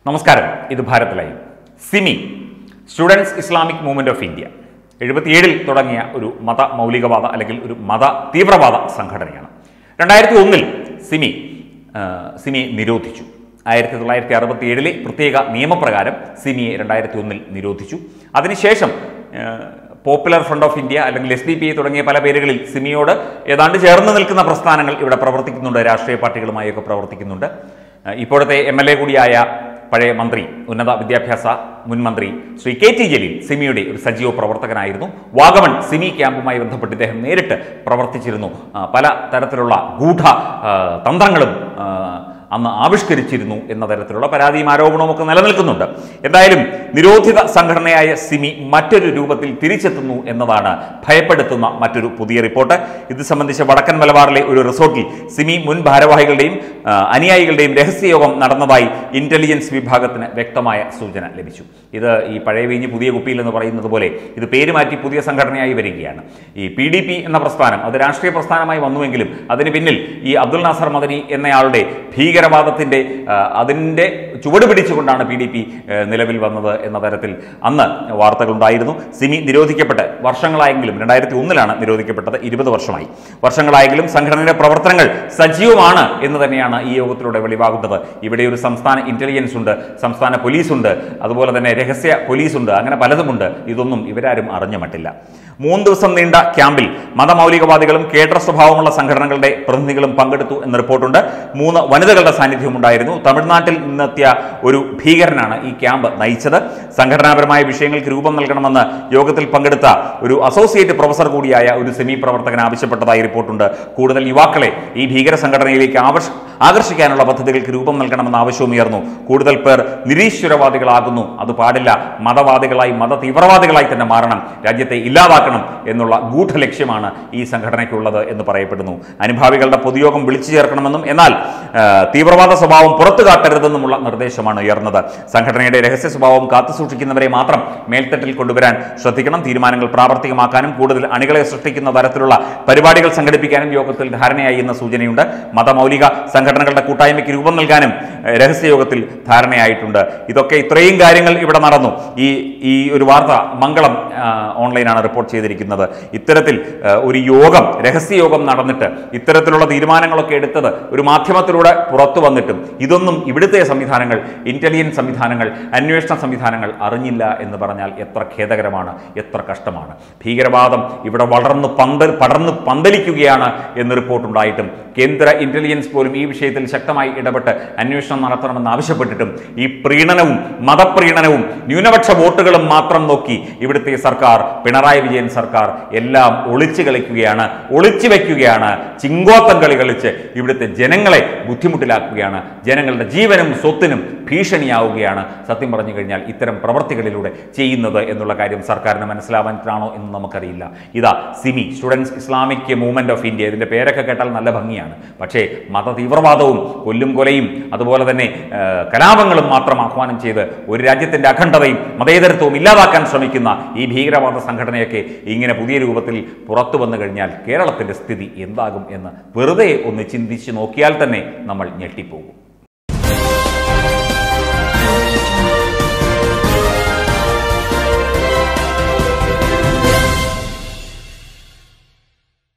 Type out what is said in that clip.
നമസ്കാരം ഇത് Bharat live SIMI students Islamic movement of India എഴുപത്തിയേഴിൽ തുടങ്ങിയ ഒരു മത മൗലികവാദ അല്ലെങ്കിൽ ഒരു മത തീവ്രവാദ സംഘടനയാണ് രണ്ടായിരത്തി ഒന്നിൽ സിമി ആ, സിമിയെ നിരോധിച്ചു ആയിരത്തി തൊള്ളായിരത്തി അറുപത്തി ഏഴിലെ പ്രത്യേക നിയമപ്രകാരം സിമിയെ രണ്ടായിരത്തി ഒന്നിൽ നിരോധിച്ചു അതിനുശേഷം ആ, പോപ്പുലർ ഫ്രണ്ട് ഓഫ് ഇന്ത്യ അല്ലെങ്കിൽ എസ് ഡി പി ഐ തുടങ്ങിയ പല പേരുകളിൽ സിമിയോട് ഏതാണ്ട് ചേർന്ന് നിൽക്കുന്ന പ്രസ്ഥാനങ്ങൾ ഇവിടെ പ്രവർത്തിക്കുന്നുണ്ട് രാഷ്ട്രീയ പാർട്ടികളുമായൊക്കെ പ്രവർത്തിക്കുന്നുണ്ട് ആ, ഇപ്പോഴത്തെ എം എൽ എ കൂടിയായ പഴയ മന്ത്രി ഉന്നത വിദ്യാഭ്യാസ മുൻ മന്ത്രി ശ്രീ കെ ടി ജലീൽ സിമിയുടെ ഒരു സജീവ പ്രവർത്തകനായിരുന്നു വാഗമൺ സിമി ക്യാമ്പുമായി ബന്ധപ്പെട്ട് ഇദ്ദേഹം നേരിട്ട് പ്രവർത്തിച്ചിരുന്നു ആ, പല തരത്തിലുള്ള ഗൂഢ ആ, തന്ത്രങ്ങളും ആ, അന്ന് ആവിഷ്കരിച്ചിരുന്നു എന്ന തരത്തിലുള്ള പരാതിയും ആരോപണവും ഒക്കെ നിലനിൽക്കുന്നുണ്ട് എന്തായാലും നിരോധിത സംഘടനയായ സിമി മറ്റൊരു രൂപത്തിൽ തിരിച്ചെത്തുന്നു എന്നതാണ് ഭയപ്പെടുത്തുന്ന മറ്റൊരു പുതിയ റിപ്പോർട്ട് ഇത് സംബന്ധിച്ച് വടക്കൻ മലബാറിലെ ഒരു റിസോർട്ടിൽ സിമി മുൻ ഭാരവാഹികളുടെയും ആ, അനുയായികളുടെയും രഹസ്യയോഗം നടന്നതായി ഇന്റലിജൻസ് വിഭാഗത്തിന് വ്യക്തമായ സൂചന ലഭിച്ചു ഇത് ഈ പഴയ വീഞ്ഞ് പുതിയ കുപ്പിയിൽ എന്ന് പറയുന്നത് പോലെ ഇത് പേര് മാറ്റി പുതിയ സംഘടനയായി വരികയാണ് ഈ പി ഡി പി എന്ന പ്രസ്ഥാനം അത് രാഷ്ട്രീയ പ്രസ്ഥാനമായി വന്നുവെങ്കിലും അതിന് പിന്നിൽ ഈ അബ്ദുൽ നാസർ മദനി എന്നയാളുടെ ഭീകരവാദത്തിന്റെ ആ, അതിന്റെ ചുവട് പിടിച്ചുകൊണ്ടാണ് പി ഡി പി നിലവിൽ വന്നത് എന്ന തരത്തിൽ അന്ന് വാർത്തകളുണ്ടായിരുന്നു സിമി നിരോധിക്കപ്പെട്ട് വർഷങ്ങളായെങ്കിലും രണ്ടായിരത്തി ഒന്നിലാണ് നിരോധിക്കപ്പെട്ടത് ഇരുപത് വർഷമായി വർഷങ്ങളായെങ്കിലും സംഘടനയുടെ പ്രവർത്തനങ്ങൾ സജീവമാണ് എന്ന് തന്നെയാണ് ഈ യോഗത്തിലൂടെ വെളിവാകുന്നത് ഇവിടെ ഒരു സംസ്ഥാന ഇന്റലിജൻസ് ഉണ്ട് സംസ്ഥാന പോലീസ് ഉണ്ട് അതുപോലെ തന്നെ രഹസ്യ പോലീസ് ഉണ്ട് അങ്ങനെ പലതുമുണ്ട് ഇതൊന്നും ഇവരാരും അറിഞ്ഞു മട്ടില്ല മൂന്ന് ദിവസം നീണ്ട ക്യാമ്പിൽ മതമൗലികവാദികളും കേഡർ സ്വഭാവമുള്ള സംഘടനകളുടെ പ്രതിനിധികളും പങ്കെടുത്തു എന്ന റിപ്പോർട്ടുണ്ട് മൂന്ന് വനിതകളുടെ സാന്നിധ്യം ഉണ്ടായിരുന്നു തമിഴ്നാട്ടിൽ നിന്നെത്തിയ ഒരു ഭീകരനാണ് ഈ ക്യാമ്പ് നയിച്ചത് സംഘടനാപരമായ വിഷയങ്ങൾക്ക് രൂപം നൽകണമെന്ന് യോഗത്തിൽ പങ്കെടുത്ത ഒരു അസോസിയേറ്റ് പ്രൊഫസർ കൂടിയായ ഒരു സെമി പ്രവർത്തകൻ ആവശ്യപ്പെട്ടതായി റിപ്പോർട്ടുണ്ട് കൂടുതൽ യുവാക്കളെ ഈ ഭീകര സംഘടനയിലേക്ക് ആവശ്യ ആകർഷിക്കാനുള്ള പദ്ധതികൾക്ക് രൂപം നൽകണമെന്ന ആവശ്യവും ഉയർന്നു കൂടുതൽ പേർ നിരീശ്വരവാദികളാകുന്നു അത് പാടില്ല മതവാദികളായി മത തീവ്രവാദികളായി തന്നെ മാറണം രാജ്യത്തെ ഇല്ലാതാക്കണം എന്നുള്ള ഗൂഢലക്ഷ്യമാണ് ഈ സംഘടനയ്ക്കുള്ളത് എന്ന് പറയപ്പെടുന്നു അനുഭാവികളുടെ പൊതുയോഗം വിളിച്ചു ചേർക്കണമെന്നും എന്നാൽ ആ, തീവ്രവാദ സ്വഭാവം പുറത്തു കാട്ടരുതെന്നുമുള്ള നിർദ്ദേശമാണ് ഉയർന്നത് സംഘടനയുടെ രഹസ്യ സ്വഭാവം കാത്തുസൂക്ഷിക്കുന്നവരെ മാത്രം മേൽത്തട്ടിൽ കൊണ്ടുവരാൻ ശ്രദ്ധിക്കണം തീരുമാനങ്ങൾ പ്രാവർത്തികമാക്കാനും കൂടുതൽ അണികളെ സൃഷ്ടിക്കുന്ന തരത്തിലുള്ള പരിപാടികൾ സംഘടിപ്പിക്കാനും യോഗത്തിൽ ധാരണയായി എന്ന സൂചനയുണ്ട് മതമൗലിക സംഘടനകളുടെ കൂട്ടായ്മയ്ക്ക് രൂപം നൽകാനും ഏഹ്, രഹസ്യയോഗത്തിൽ ധാരണയായിട്ടുണ്ട് ഇതൊക്കെ ഇത്രയും കാര്യങ്ങൾ ഇവിടെ നടന്നു ഈ ഈ ഒരു വാർത്ത മംഗളം ആ, ഓൺലൈനാണ് റിപ്പോർട്ട് ചെയ്തിരിക്കുന്നത് ഇത്തരത്തിൽ ആ, ഒരു യോഗം രഹസ്യയോഗം നടന്നിട്ട് ഇത്തരത്തിലുള്ള തീരുമാനങ്ങളൊക്കെ എടുത്തത് ഒരു മാധ്യമത്തിലൂടെ പുറത്തു വന്നിട്ടും ഇതൊന്നും ഇവിടുത്തെ സംവിധാനങ്ങൾ ഇന്റലിജൻസ് സംവിധാനങ്ങൾ അന്വേഷണ സംവിധാനങ്ങൾ അറിഞ്ഞില്ല എന്ന് പറഞ്ഞാൽ എത്ര ഖേദകരമാണ് എത്ര കഷ്ടമാണ് ഭീകരവാദം ഇവിടെ വളർന്ന് പന്തൽ പടർന്ന് പന്തലിക്കുകയാണ് എന്ന് റിപ്പോർട്ടുണ്ടായിട്ടും കേന്ദ്ര ഇന്റലിജൻസ് പോലും ഈ വിഷയത്തിൽ ശക്തമായി ഇടപെട്ട് അന്വേഷണം നടത്തണമെന്ന് ആവശ്യപ്പെട്ടിട്ടും ഈ പ്രീണനവും മതപ്രീണനവും ന്യൂനപക്ഷ വോട്ടുകളും മാത്രം നോക്കി ഇവിടുത്തെ സർക്കാർ പിണറായി വിജയൻ സർക്കാർ എല്ലാം ഒളിച്ചു കളിക്കുകയാണ് ഒളിച്ചു വെക്കുകയാണ് ചിങ്കോത്തം കളി കളിച്ച് ഇവിടുത്തെ ജനങ്ങളെ ബുദ്ധിമുട്ടിലാക്കുകയാണ് ജനങ്ങളുടെ ജീവനും സ്വത്തിനും ഭീഷണിയാവുകയാണ് സത്യം പറഞ്ഞു കഴിഞ്ഞാൽ ഇത്തരം പ്രവർത്തികളിലൂടെ ചെയ്യുന്നത് എന്നുള്ള കാര്യം സർക്കാരിന് മനസ്സിലാവാനാണോ എന്ന് നമുക്കറിയില്ല ഇതാ SIMI students Islamic movement of India ഇതിന്റെ പേരൊക്കെ കേട്ടാൽ നല്ല ഭംഗിയാണ് പക്ഷേ മത തീവ്രവാദവും കൊല്ലും കൊലയും അതുപോലെ തന്നെ ആ, കലാപങ്ങളും മാത്രം ആഹ്വാനം ചെയ്ത് ഒരു രാജ്യത്തിന്റെ അഖണ്ഡതയും മതേതരത്വവും ഇല്ലാതാക്കാൻ ശ്രമിക്കുന്ന ഈ ഭീകരവാദ സംഘടനയൊക്കെ ഇങ്ങനെ പുതിയ രൂപത്തിൽ പുറത്തു വന്നു കഴിഞ്ഞാൽ കേരളത്തിന്റെ സ്ഥിതി എന്താകും എന്ന് വെറുതെ ഒന്ന് ചിന്തിച്ച് നോക്കിയാൽ തന്നെ നമ്മൾ ഞെട്ടിപ്പോകും